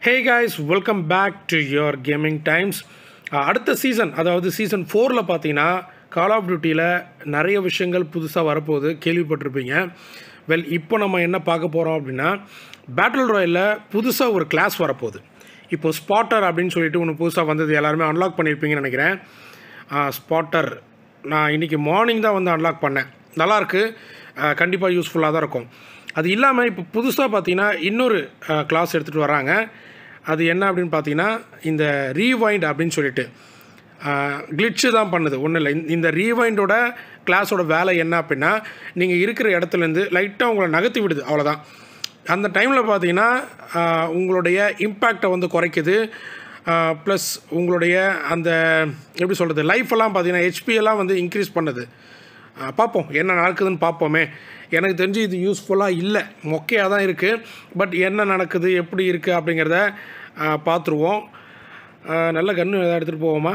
Hey guys welcome back to your gaming times அடுத்த season அதாவது season ஃபோரில் பார்த்தீங்கன்னா கால் ஆஃப் டியூட்டியில் நிறைய விஷயங்கள் புதுசாக வரப்போகுது கேள்விப்பட்டிருப்பீங்க வெல் இப்போ நம்ம என்ன பார்க்க போகிறோம் அப்படின்னா பேட்டில் ராயலில் புதுசாக ஒரு கிளாஸ் வரப்போகுது இப்போ ஸ்பாட்டர் அப்படின்னு சொல்லிட்டு ஒன்று புதுசாக வந்தது எல்லாருமே அன்லாக் பண்ணியிருப்பீங்கன்னு நினைக்கிறேன் ஸ்பாட்டர் நான் இன்றைக்கி மார்னிங் தான் வந்து அன்லாக் பண்ணேன் நல்லாயிருக்கு கண்டிப்பாக யூஸ்ஃபுல்லாக தான் இருக்கும் அது இல்லாமல் இப்போ புதுசாக பார்த்தீங்கன்னா இன்னொரு கிளாஸ் எடுத்துகிட்டு வராங்க அது என்ன அப்படின்னு பார்த்தீங்கன்னா இந்த ரீவைண்ட் அப்படின்னு சொல்லிட்டு கிளிட்சு தான் பண்ணுது ஒன்றும் இல்லை இந்த ரீவைண்டோட கிளாஸோட வேலை என்ன அப்படின்னா நீங்கள் இருக்கிற இடத்துலேருந்து லைட்டாக உங்களை நகர்த்தி விடுது அவ்வளோதான் அந்த டைமில் பார்த்தீங்கன்னா உங்களுடைய இம்பேக்டை வந்து குறைக்குது ப்ளஸ் உங்களுடைய அந்த எப்படி சொல்கிறது லைஃப் எல்லாம் பார்த்தீங்கன்னா ஹெச்பி எல்லாம் வந்து இன்க்ரீஸ் பண்ணுது பார்ப்போம் என்ன நடக்குதுன்னு பார்ப்போமே எனக்கு தெரிஞ்சு இது யூஸ்ஃபுல்லாக இல்லை மொக்கையாக தான் இருக்குது பட் என்ன நடக்குது எப்படி இருக்குது அப்படிங்கிறத பார்த்துருவோம் நல்ல கன்று எதாவது எடுத்துகிட்டு போவோமா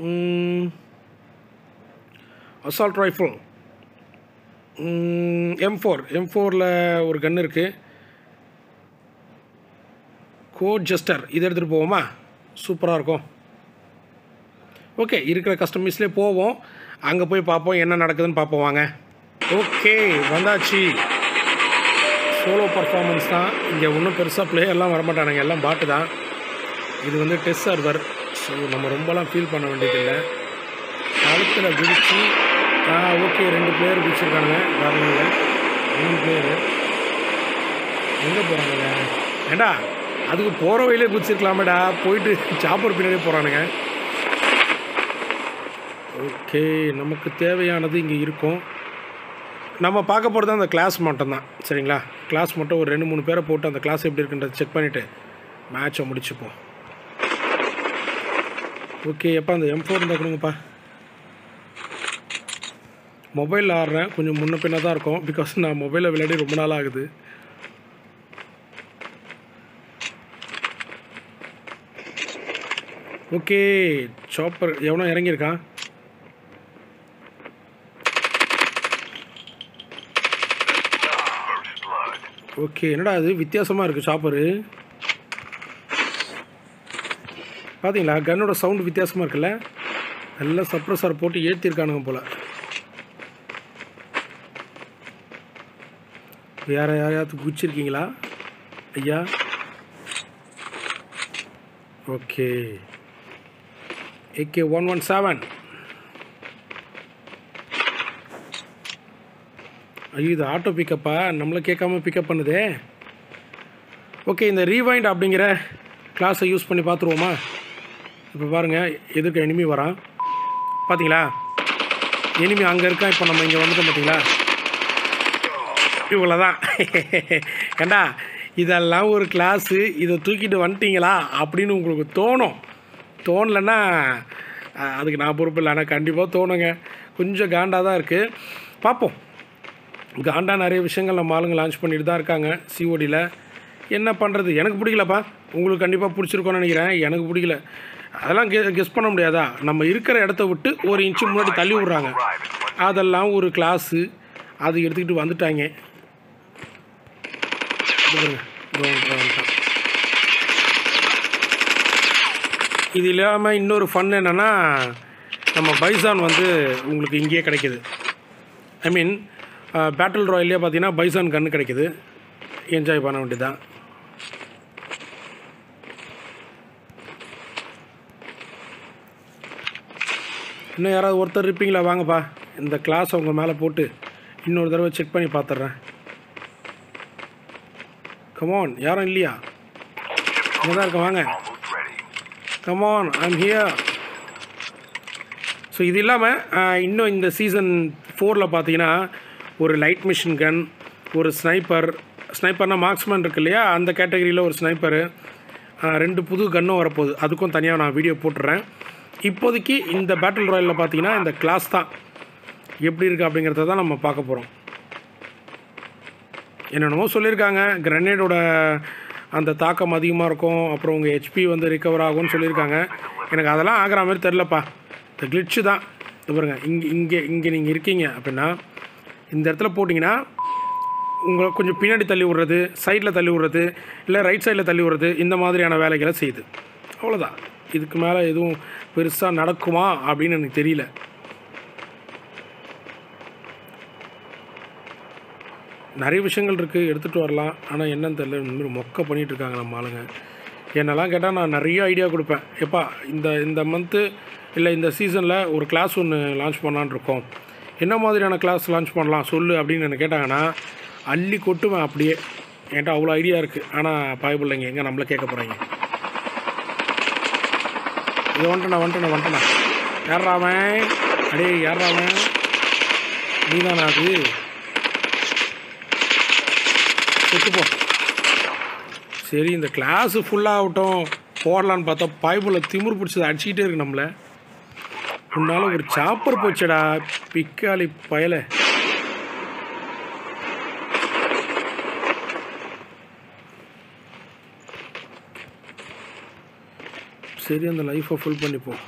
assault rifle M four M ஃபோரில் ஒரு கன்று இருக்குது கோட் ஜஸ்டர் இது எடுத்துகிட்டு போவோமா சூப்பராக இருக்கும் ஓகே இருக்கிற கஸ்டமைஸ்லேயே போவோம் அங்கே போய் பார்ப்போம் என்ன நடக்குதுன்னு பார்ப்போம் வாங்க ஓகே வந்தாச்சு சோலோ பர்ஃபார்மன்ஸ் தான் இங்கே ஒன்றும் பெருசாக பிளேயர்லாம் வரமாட்டானுங்க எல்லாம் பாட்டு தான் இது வந்து டெஸ்ட் சர்வர் ஸோ நம்ம ரொம்பலாம் ஃபீல் பண்ண வேண்டியதில்லை காலத்தில் குதிச்சு ஆ ஓகே ரெண்டு பிளேயர் குதிச்சிருக்கானுங்க வேறு இல்லை மூணு பிளேயரு எங்கே போகிறானுங்க ஏண்டா அதுக்கு போகிற வழியிலே குதிச்சிருக்கலாமேடா போயிட்டு சாப்பர் பின்னாடியே போகிறானுங்க ஓகே நமக்கு தேவையானது இங்கே இருக்கும் நம்ம பார்க்க போகிறது அந்த கிளாஸ் மட்டும்தான் சரிங்களா கிளாஸ் மட்டும் ஒரு ரெண்டு மூணு பேரை போட்டு அந்த கிளாஸ் எப்படி இருக்குன்றத செக் பண்ணிவிட்டு மேட்சை முடிச்சுப்போம் ஓகே எப்போ அந்த எம் ஃபோர் இருந்தால் கொடுங்கப்பா மொபைலில் ஆடுறேன் கொஞ்சம் முன்ன பின்ன தான் இருக்கும் பிகாஸ் நான் மொபைலில் விளையாடி ரொம்ப நாள் ஆகுது ஓகே சாப்பர் எவனோ இறங்கியிருக்கான் ஓகே என்னடா அது வித்தியாசமாக இருக்குது சாப்பரு பார்த்தீங்களா கன்னோட சவுண்டு வித்தியாசமாக இருக்குல்ல நல்லா சப்ரஸர் போட்டு ஏற்றிருக்கானுங்க போல் யார யாரையாவது குச்சிருக்கீங்களா ஐயா okay AK one one seven ஐயோ இது ஆட்டோ பிக்கப்பா நம்மளை கேட்காம பிக்கப் பண்ணுதே ஓகே இந்த ரீவைண்ட் அப்படிங்கிற கிளாஸை யூஸ் பண்ணி பார்த்துருவோமா இப்போ பாருங்கள் எதுக்கு எனிமி வரான் பார்த்தீங்களா எனிமி அங்கே இருக்கா இப்போ நம்ம இங்கே வந்துட்டோம் பார்த்தீங்களா இவ்வளோ தான் ஏண்டா இதெல்லாம் ஒரு கிளாஸு இதை தூக்கிட்டு வந்துட்டீங்களா அப்படின்னு உங்களுக்கு தோணும் தோணலைன்னா அதுக்கு நான் பொறுப்பு இல்லை ஆனால் கண்டிப்பாக தோணுங்க கொஞ்சம் காண்டாக தான் இருக்குது பார்ப்போம் காண்டா நிறைய விஷயங்கள் நம்ம ஆளுங்க லான்ச் பண்ணிட்டு தான் இருக்காங்க சிஓடியில் என்ன பண்ணுறது எனக்கு பிடிக்கலப்பா உங்களுக்கு கண்டிப்பாக பிடிச்சிருக்கோன்னு நினைக்கிறேன் எனக்கு பிடிக்கல அதெல்லாம் கெ கெஸ் பண்ண முடியாதா நம்ம இருக்கிற இடத்த விட்டு ஒரு இன்ச்சு முன்னாடி தள்ளி விட்றாங்க அதெல்லாம் ஒரு கிளாஸு அது எடுத்துக்கிட்டு வந்துட்டாங்க இது இல்லாமல் இன்னொரு ஃபன் என்னென்னா நம்ம பைசான் வந்து உங்களுக்கு இங்கேயே கிடைக்கிது ஐ மீன் பேட்டில் ராயல்லே பார்த்தீங்கன்னா பைசான் கன்று கிடைக்குது என்ஜாய் பண்ண வேண்டியதான் இன்னும் யாராவது ஒருத்தர் இருப்பீங்களா வாங்கப்பா இந்த கிளாஸ் அவங்க மேலே போட்டு இன்னொரு தடவை செக் பண்ணி பார்த்துட்றேன் கமான் யாரும் இல்லையா இங்கே தான் இருக்க வாங்க கமான் ஐம் ஹியர் ஸோ இது இல்லாமல் இன்னும் இந்த சீசன் ஃபோரில் பார்த்தீங்கன்னா ஒரு லைட் மிஷின் கன் ஒரு ஸ்னைப்பர் ஸ்னைப்பர்னால் மார்க்ஸ்மேன் இருக்கு இல்லையா அந்த கேட்டகரியில் ஒரு ஸ்னைப்பரு ரெண்டு புது கன்னும் வரப்போகுது அதுக்கும் தனியாக நான் வீடியோ போட்டுறேன் இப்போதைக்கு இந்த பேட்டில் ராயலில் பார்த்தீங்கன்னா இந்த கிளாஸ் தான் எப்படி இருக்குது அப்படிங்கிறத தான் நம்ம பார்க்க போகிறோம் என்னென்னமோ சொல்லியிருக்காங்க கிரனேடோட அந்த தாக்கம் அதிகமாக இருக்கும் அப்புறம் உங்கள் ஹெச்பி வந்து ரிக்கவர் ஆகும்னு சொல்லியிருக்காங்க எனக்கு அதெல்லாம் ஆகிற மாதிரி தெரிலப்பா இந்த கிளிட்சு தான் பாருங்க இங்கே இங்கே இங்கே நீங்கள் இருக்கீங்க அப்படின்னா இந்த இடத்துல போட்டிங்கன்னா உங்களை கொஞ்சம் பின்னாடி தள்ளி விடுறது சைடில் தள்ளி விடுறது இல்லை ரைட் சைடில் தள்ளி விடுறது இந்த மாதிரியான வேலைகளை செய்யுது அவ்வளோதான் இதுக்கு மேலே எதுவும் பெருசாக நடக்குமா அப்படின்னு எனக்கு தெரியல நிறைய விஷயங்கள் இருக்குது எடுத்துகிட்டு வரலாம் ஆனால் என்னன்னு தெரியல இந்த மாதிரி மொக்க பண்ணிகிட்டு இருக்காங்க நம்ம ஆளுங்க என்னெல்லாம் கேட்டால் நான் நிறைய ஐடியா கொடுப்பேன் எப்பா இந்த இந்த மந்த்து இல்லை இந்த சீசனில் ஒரு கிளாஸ் ஒன்று லான்ச் பண்ணலான்னு இருக்கோம் என்ன மாதிரியான கிளாஸ் லான்ச் பண்ணலாம் சொல்லு அப்படின்னு என்ன கேட்டாங்கன்னா அள்ளி கொட்டுவேன் அப்படியே என்கிட்ட அவ்வளோ ஐடியா இருக்குது ஆனால் பாய்பிள்ளைங்க எங்கே நம்மளை கேட்க போகிறாங்க இது வந்துட்டேண்ணா வந்துட்டேண்ணா வந்துட்டேண்ணா யாரா அவன் அடே யாரா அவன் நீதானா அது செத்துப்போ சரி இந்த கிளாஸு ஃபுல்லாகட்டும் போடலான்னு பார்த்தா பாய்புள்ள திமிர் பிடிச்சதை அடிச்சுக்கிட்டே இருக்கு நம்மளை உன்னால ஒரு சாப்பர் போச்சடா பிக்காளி பயலை சரி அந்த லைஃப்பை ஃபுல் பண்ணிப்போம்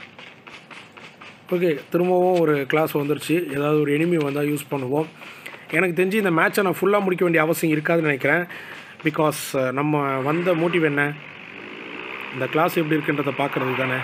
ஓகே திரும்பவும் ஒரு கிளாஸ் வந்துருச்சு ஏதாவது ஒரு எனிமி வந்தால் யூஸ் பண்ணுவோம் எனக்கு தெரிஞ்சு இந்த மேட்சை நான் ஃபுல்லாக முடிக்க வேண்டிய அவசியம் இருக்காதுன்னு நினைக்கிறேன் பிகாஸ் நம்ம வந்த மோட்டிவ் என்ன இந்த கிளாஸ் எப்படி இருக்குன்றதை பார்க்குறது தானே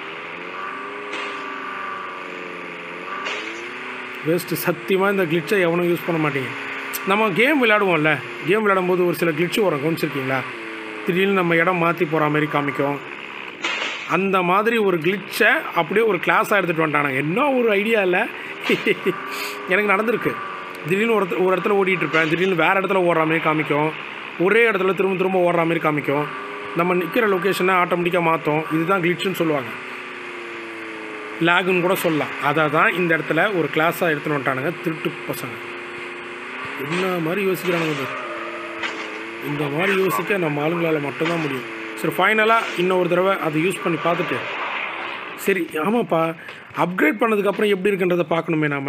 வேஸ்ட்டு சத்தியமாக இந்த கிளிச்சை எவனும் யூஸ் பண்ண மாட்டீங்க நம்ம கேம் விளையாடுவோம்ல கேம் விளையாடும்போது ஒரு சில கிளிச்சு வரும் கவனிச்சிருக்கீங்களா திடீர்னு நம்ம இடம் மாற்றி போகிற மாதிரி காமிக்கும் அந்த மாதிரி ஒரு கிளிச்சை அப்படியே ஒரு கிளாஸாக எடுத்துகிட்டு வந்துட்டானுங்க என்ன ஒரு ஐடியா இல்லை எனக்கு நடந்திருக்கு திடீர்னு ஒரு ஒரு இடத்துல ஓடிட்டு இருப்பேன் திடீர்னு வேறு இடத்துல ஓடுற மாதிரி காமிக்கும் ஒரே இடத்துல திரும்ப திரும்ப ஓடுற மாதிரி காமிக்கும் நம்ம நிற்கிற லொக்கேஷனை ஆட்டோமேட்டிக்காக மாற்றும் இதுதான் கிளிச்சுன்னு சொல்லுவாங்க லேகுன்னு கூட சொல்லலாம் அதை தான் இந்த இடத்துல ஒரு கிளாஸாக எடுத்துன்னு வந்துட்டானுங்க திருட்டு பசங்க என்ன மாதிரி யோசிக்கிறானுங்க இது? இந்த மாதிரி யோசிக்க நம்ம ஆளுங்களால் மட்டும்தான் முடியும் சரி ஃபைனலாக இன்னொரு தடவை அதை யூஸ் பண்ணி பார்த்துட்டு சரி ஆமாப்பா அப்கிரேட் பண்ணதுக்கப்புறம் எப்படி இருக்குன்றதை பார்க்கணுமே நாம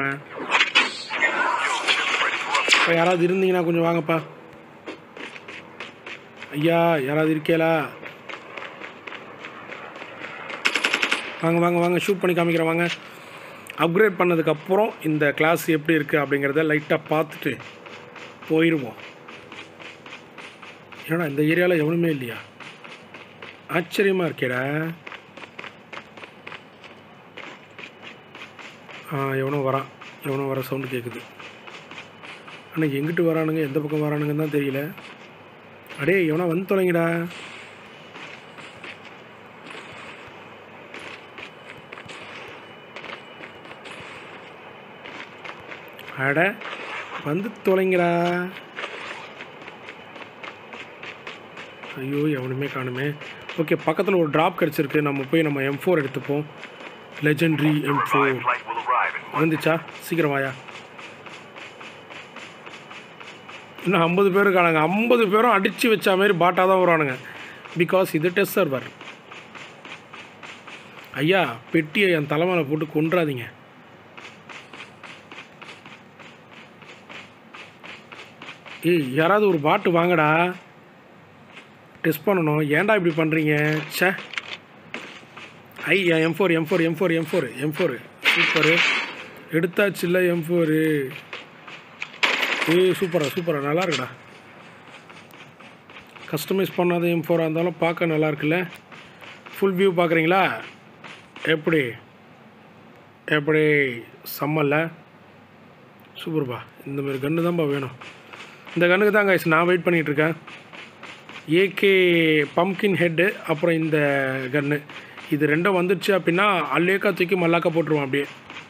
இப்போ யாராவது இருந்தீங்கன்னா கொஞ்சம் வாங்கப்பா ஐயா யாராவது இருக்கேலா வாங்க வாங்க வாங்க ஷூட் பண்ணி காமிக்கிறேன் வாங்க அப்கிரேட் பண்ணதுக்கப்புறம் இந்த கிளாஸ் எப்படி இருக்குது அப்படிங்கிறத லைட்டாக பார்த்துட்டு போயிடுவோம் ஏன்னா இந்த ஏரியாவில் எவனுமே இல்லையா ஆச்சரியமாக இருக்கேடா ஆ எவனோ வரான் எவனோ வர சவுண்டு கேட்குது ஆனால் எங்கிட்டு வரானுங்க எந்த பக்கம் வரானுங்கன்னு தான் தெரியல அடே எவனோ வந்து தொலைங்கடா அட வந்து தொலைங்கடா ஐயோ எவனுமே காணுமே ஓகே பக்கத்தில் ஒரு ட்ராப் கிடச்சிருக்கு நம்ம போய் நம்ம எம் ஃபோர் எடுத்துப்போம் legendary M four Flight will arrive in வந்துச்சா சீக்கிரம் வாயா இன்னும் ஐம்பது பேர் இருக்கானுங்க ஐம்பது பேரும் அடித்து வச்ச மாதிரி பாட்டாக தான் வருவானுங்க பிகாஸ் இது டெஸ்ட் சர்வர் ஐயா பெட்டியை என் தலைமையில போட்டு கொன்றாதீங்க ஏய் யாராவது ஒரு பாட்டு வாங்கடா டெஸ்ட் பண்ணணும் ஏன்டா இப்படி பண்ணுறீங்க ச்சே ஐ M four M four M four M four M four super எடுத்தாச்சுல்ல எம் ஃபோரு ஏய் சூப்பரா சூப்பரா நல்லா இருக்குடா கஸ்டமைஸ் பண்ணாத எம் ஃபோராக இருந்தாலும் பார்க்க நல்லா இருக்குல்ல ஃபுல் வியூ பார்க்குறீங்களா எப்படி எப்படி செம்மல்ல சூப்பர்ப்பா இந்த மாதிரி கன்று தான்ப்பா வேணும் இந்த கன்னுக்கு தான் guys நான் வெயிட் பண்ணிகிட்டு இருக்கேன் ஏகே பம்கின் ஹெட்டு அப்புறம் இந்த கன்று இது ரெண்டும் வந்துடுச்சு அப்படின்னா அல்லேக்கா தூக்கி மல்லாக்கா போட்டுருவோம் அப்படியே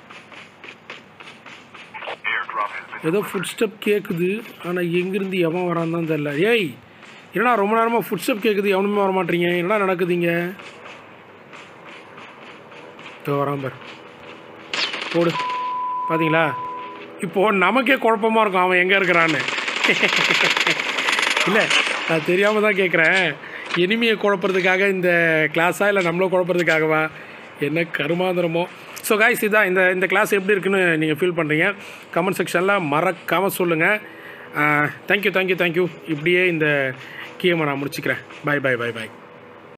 airdrop has been ஏதோ ஃபுட் ஸ்டெப் கேட்குது ஆனால் எங்கேருந்து எவன் வரான்னு தான் தெரில ஏய் என்னடா ரொம்ப நேரமாக ஃபுட் ஸ்டெப் கேட்குது எவனுமே வர மாட்டீங்க என்னடா நடக்குதுங்க இதோ வரான் பார் போடு பார்த்தீங்களா இப்போது நமக்கே குழப்பமா இருக்கும் அவன் எங்கே இருக்கிறான்னு இல்லை நான் தெரியாமல் தான் கேட்குறேன் எனிமையை குழப்பறதுக்காக இந்த கிளாஸா இல்லை நம்மளை குழப்பறதுக்காகவா என்ன கருமாந்திரமோ ஸோ காய்ஸ் இதான் இந்த இந்த கிளாஸ் எப்படி இருக்குன்னு நீங்கள் ஃபீல் பண்ணுறீங்க கமெண்ட் செக்ஷனில் மறக்காமல் சொல்லுங்கள் தேங்க்யூ தேங்க்யூ தேங்க்யூ இப்படியே இந்த கேமை நான் முடிச்சுக்கிறேன் பை பை பை பை